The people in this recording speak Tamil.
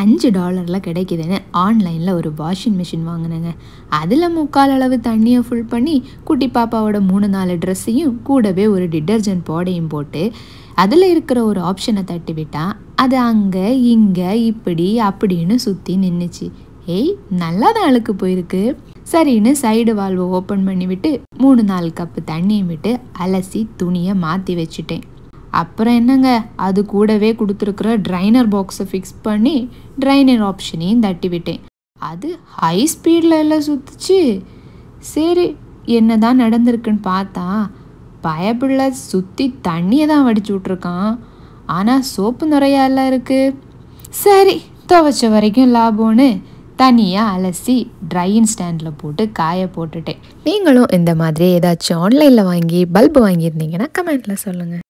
அஞ்சு டாலரில் கிடைக்குதுன்னு ஆன்லைனில் ஒரு வாஷிங் மிஷின் வாங்கினேங்க அதில் முக்கால் அளவு தண்ணியை ஃபுல் பண்ணி குட்டி பாப்பாவோட மூணு நாலு ட்ரெஸ்ஸையும் கூடவே ஒரு டிட்டர்ஜென்ட் பவுடையும் போட்டு அதில் இருக்கிற ஒரு ஆப்ஷனை தட்டி விட்டா அது அங்கே இங்கே இப்படி அப்படின்னு சுற்றி நின்றுச்சு ஏய் நல்லா தான் அழுக்கு போயிருக்கு சரின்னு சைடு வால்வை ஓப்பன் பண்ணி விட்டு மூணு நாலு கப்பு தண்ணியை விட்டு அலசி துணியை மாற்றி வச்சுட்டேன் அப்புறம் என்னங்க அது கூடவே கொடுத்துருக்குற ட்ரைனர் பாக்ஸை ஃபிக்ஸ் பண்ணி ட்ரைனர் ஆப்ஷனையும் தட்டி விட்டேன் அது ஹை ஸ்பீடில் எல்லாம் சுற்றுச்சு சரி என்ன தான் நடந்திருக்குன்னு பார்த்தா பயப்பிள்ள சுற்றி தண்ணியை தான் வடிச்சு விட்ருக்கான் ஆனால் சோப்பு நிறையா எல்லாம் இருக்குது சரி துவைச்ச வரைக்கும் லாபம்னு தனியாக அலசி ட்ரையிங் ஸ்டாண்டில் போட்டு காய போட்டுட்டேன் நீங்களும் இந்த மாதிரி ஏதாச்சும் ஆன்லைனில் வாங்கி பல்பு வாங்கியிருந்தீங்கன்னா கமெண்ட்டில் சொல்லுங்கள்